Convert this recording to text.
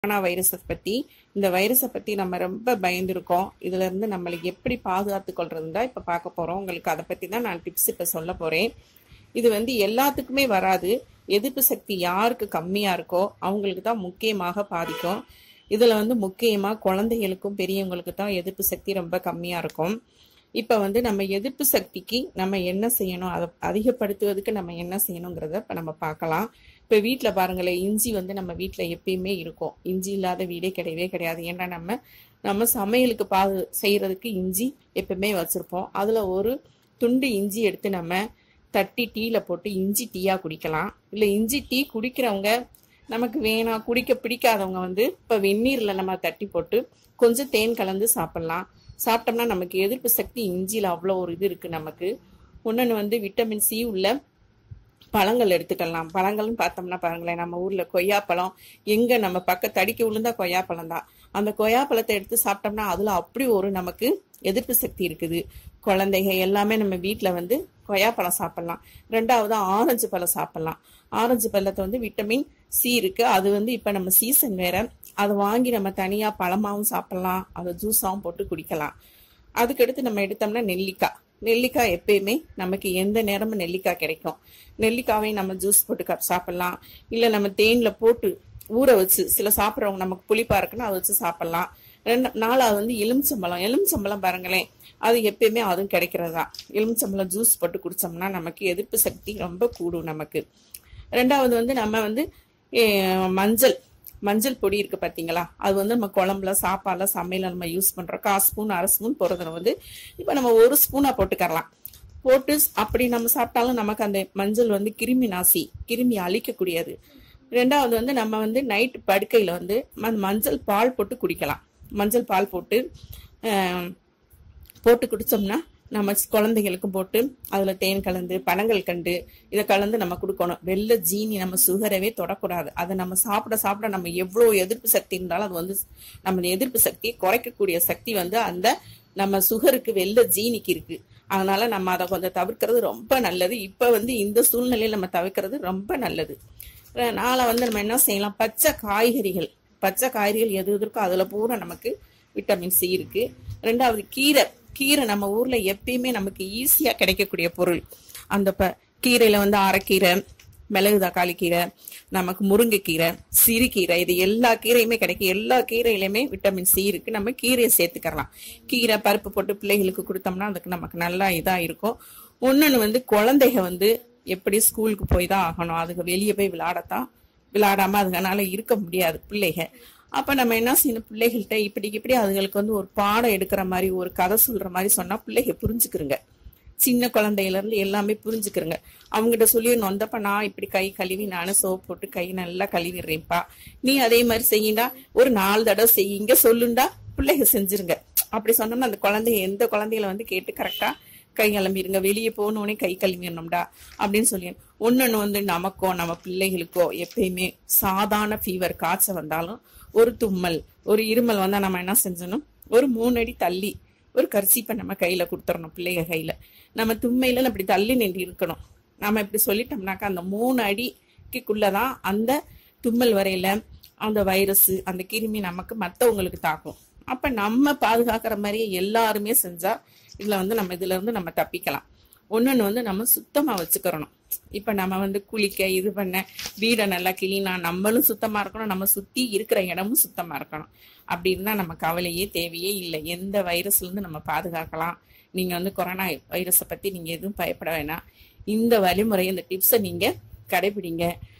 corona வைரஸை பத்தி இந்த வைரஸை பத்தி நம்ம ரொம்ப பயந்துருக்கோம் இதுல இருந்து நம்மளை எப்படி பாதுகாத்து கொள்றதுன்னு தான் இப்ப பார்க்க போறோம் உங்களுக்கு அதை பத்தி தான் நான் டிப்ஸ் இப்ப சொல்ல போறேன் இது வந்து எல்லாத்துக்குமே வராது எதிர்ப்பு சக்தி யாருக்கு கம்மியா இருக்கோ அவங்களுக்கு தான் முக்கியமாக பாதிக்கும் இதுல வந்து முக்கியமா குழந்தைகளுக்கும் பெரியவங்களுக்கு தான் எதிர்ப்பு சக்தி ரொம்ப கம்மியா இருக்கும் இப்ப வந்து நம்ம எதிர்ப்பு சக்திக்கு நம்ம என்ன செய்யணும் அதை அதிகப்படுத்துவதற்கு நம்ம என்ன செய்யணுங்கிறத இப்ப நம்ம பார்க்கலாம் இப்ப வீட்ல பாருங்களேன் இஞ்சி வந்து நம்ம வீட்ல எப்பயுமே இருக்கும் இஞ்சி இல்லாத வீடே கிடையவே கிடையாது ஏன்னா நம்ம நம்ம சமையலுக்கு பா செய்யறதுக்கு இஞ்சி எப்பவுமே வச்சிருப்போம் அதுல ஒரு துண்டு இஞ்சி எடுத்து நம்ம தட்டி டீல போட்டு இஞ்சி டீயா குடிக்கலாம் இல்ல இஞ்சி டீ குடிக்கிறவங்க நமக்கு வேணாம் குடிக்க பிடிக்காதவங்க வந்து இப்ப வெந்நீர்ல நம்ம தட்டி போட்டு கொஞ்சம் தேன் கலந்து சாப்பிடலாம் சாப்பிட்டோம்னா நமக்கு எதிர்ப்பு சக்தி இஞ்சியில் அவ்வளோ ஒரு இது இருக்கு நமக்கு ஒன்னொன்று வந்து விட்டமின் சி உள்ள பழங்கள் எடுத்துக்கலாம் பழங்கள்னு பார்த்தோம்னா பாருங்களேன் நம்ம ஊர்ல கொய்யாப்பழம் எங்க நம்ம பக்க தடிக்க விழுந்தா கொய்யாப்பழம் தான் அந்த கொய்யாப்பழத்தை எடுத்து சாப்பிட்டோம்னா அதுல அப்படி ஒரு நமக்கு எதிர்ப்பு சக்தி இருக்குது குழந்தைங்க எல்லாமே நம்ம வீட்ல வந்து கொய்யாப்பழம் சாப்பிடலாம் ரெண்டாவது ஆரஞ்சு பழம் சாப்பிடலாம் ஆரஞ்சு பழத்தை வந்து விட்டமின் சி இருக்கு அது வந்து இப்ப நம்ம சீசன் வேற அதை வாங்கி நம்ம தனியா பழமாவும் சாப்பிடலாம் அதை ஜூஸாவும் போட்டு குடிக்கலாம் அதுக்கடுத்து நம்ம எடுத்தோம்னா நெல்லிக்காய் நெல்லிக்காய் எப்பயுமே நமக்கு எந்த நேரமும் நெல்லிக்காய் கிடைக்கும் நெல்லிக்காவையும் நம்ம ஜூஸ் போட்டு க- சாப்பிடலாம் இல்ல நம்ம தேன்ல போட்டு ஊற வச்சு சில சாப்பிட்றவங்க நமக்கு புளிப்பா இருக்குன்னா அதை வச்சு சாப்பிடலாம் ரெண்டு நாலாவது வந்து எலுமிச்சம்பழம் எலுமிச்சம்பழம் பாருங்களேன் அது எப்பயுமே அதுவும் கிடைக்கிறது தான் எலுமிச்சம்பழம் ஜூஸ் போட்டு குடிச்சோம்னா நமக்கு எதிர்ப்பு சக்தி ரொம்ப கூடும் நமக்கு ரெண்டாவது வந்து நம்ம வந்து eh, மஞ்சள் மஞ்சள் பொடி இருக்கு பாத்தீங்களா அது வந்து நம்ம குழம்புல சாப்பாடுல சமையல நம்ம யூஸ் பண்றோம் கால் ஸ்பூன் அரை ஸ்பூன் போடுறதுல வந்து இப்ப நம்ம ஒரு ஸ்பூனா போட்டுக்கறலாம் போட்டு அப்படி நம்ம சாப்பிட்டாலும் நமக்கு அந்த மஞ்சள் வந்து கிருமி நாசி கிருமி அழிக்கக்கூடியது ரெண்டாவது வந்து நம்ம வந்து நைட் படுக்கையில வந்து ம- மஞ்சள் பால் போட்டு குடிக்கலாம் மஞ்சள் பால் போட்டு ஆஹ், போட்டு குடிச்சோம்னா நம்ம குழந்தைகளுக்கும் போட்டு அதுல தேன் கலந்து பனங்கள் கண்டு இதை கலந்து நம்ம கொடுக்கணும் வெள்ளை ஜீனி நம்ம சுகரவே தொடக்கூடாது அதை நம்ம சாப்பிட சாப்பிட நம்ம எவ்வளவு எதிர்ப்பு சக்தி இருந்தாலும் அது வந்து நம்ம எதிர்ப்பு சக்தியை குறைக்கக்கூடிய சக்தி வந்து அந்த நம்ம சுகருக்கு வெள்ளை ஜீனிக்கு இருக்கு அதனால நம்ம அதை கொஞ்சம் தவிர்க்கிறது ரொம்ப நல்லது இப்ப வந்து இந்த சூழ்நிலையில நம்ம தவிர்க்கிறது ரொம்ப நல்லது அஹ் நாளை வந்து நம்ம என்ன செய்யலாம் பச்சை காய்கறிகள் பச்சை காய்கறிகள் எது எது இருக்கோ அதுல பூரா நமக்கு விட்டமின் சி இருக்கு ரெண்டாவது கீரை கீரை நம்ம ஊர்ல எப்பயுமே நமக்கு ஈஸியா கிடைக்கக்கூடிய பொருள் அந்த ப கீரையில வந்து அரைக்கீரை மிளகு தக்காளி கீரை நமக்கு முருங்கைக்கீரை சிறுகீரை இது எல்லா கீரையுமே கிடைக்கும் எல்லா கீரையிலுமே விட்டமின் சி இருக்கு நம்ம கீரையை சேர்த்துக்கலாம் கீரை பருப்பு போட்டு பிள்ளைகளுக்கு கொடுத்தோம்னா அதுக்கு நமக்கு நல்லா இதா இருக்கும் ஒன்னொன்னு வந்து குழந்தைக வந்து எப்படி ஸ்கூலுக்கு போய் தான் ஆகணும் அதுக்கு வெளியே போய் விளையாடத்தான் விளையாடாம அதுங்கனால இருக்க முடியாது பிள்ளைக அப்ப நம்ம என்ன செய்யணும் பிள்ளைகள்கிட்ட இப்படி இப்படி அதுங்களுக்கு வந்து ஒரு பாடம் எடுக்கிற மாதிரி ஒரு கதை சொல்ற மாதிரி சொன்னா பிள்ளைக புரிஞ்சுக்கிறங்க சின்ன குழந்தையில இருந்து எல்லாமே புரிஞ்சுக்கிறங்க அவங்ககிட்ட சொல்லி நொந்தப்ப நான் இப்படி கை கழுவி நானும் சோப் போட்டு கை நல்லா கழுவிடுறேன்ப்பா நீ அதே மாதிரி செய்யுண்டா ஒரு நாலு தடவை செய்யுங்க சொல்லுண்டா பிள்ளைக செஞ்சிருங்க அப்படி சொன்னோம்னா அந்த குழந்தைய எந்த குழந்தைகளை வந்து கேட்டு கரெக்டா கை கிளம்பிடுங்க வெளியே போகணுன்னே கை கழுவிடணும்டா அப்படின்னு சொல்லி ஒன்னொன்னு வந்து நமக்கோ நம்ம பிள்ளைகளுக்கோ எப்பயுமே சாதாரண ஃபீவர் காய்ச்சல் வந்தாலும் ஒரு தும்மல் ஒரு இருமல் வந்தா நம்ம என்ன செஞ்சணும் ஒரு மூணு அடி தள்ளி ஒரு கர்சீப்பை நம்ம கையில கொடுத்துடணும் பிள்ளைங்க கையில நம்ம தும்மையில அப்படி தள்ளி நின்று இருக்கணும் நம்ம இப்படி சொல்லிட்டோம்னாக்கா அந்த மூணு அடிக்குள்ளதான் அந்த தும்மல் வரையில அந்த வைரஸ் அந்த கிருமி நமக்கு மத்தவங்களுக்கு தாக்கும் அப்ப நம்ம பாதுகாக்கிற மாதிரியே எல்லாருமே செஞ்சா இதுல வந்து நம்ம இதுல இருந்து நம்ம தப்பிக்கலாம் ஒன்னொன்னு வந்து நம்ம சுத்தமா வச்சுக்கிறணும் இப்ப நம்ம வந்து குளிக்க இது பண்ண வீடை நல்லா கிளீனா நம்மளும் சுத்தமா இருக்கணும் நம்ம சுத்தி இருக்கிற இடமும் சுத்தமா இருக்கணும் அப்படி இருந்தா நம்ம கவலையே தேவையே இல்லை எந்த வைரஸ்ல இருந்து நம்ம பாதுகாக்கலாம் நீங்க வந்து கொரோனா வைரஸை பத்தி நீங்க எதுவும் பயப்பட வேணாம் இந்த வழிமுறை இந்த டிப்ஸை நீங்க கடைபிடிங்க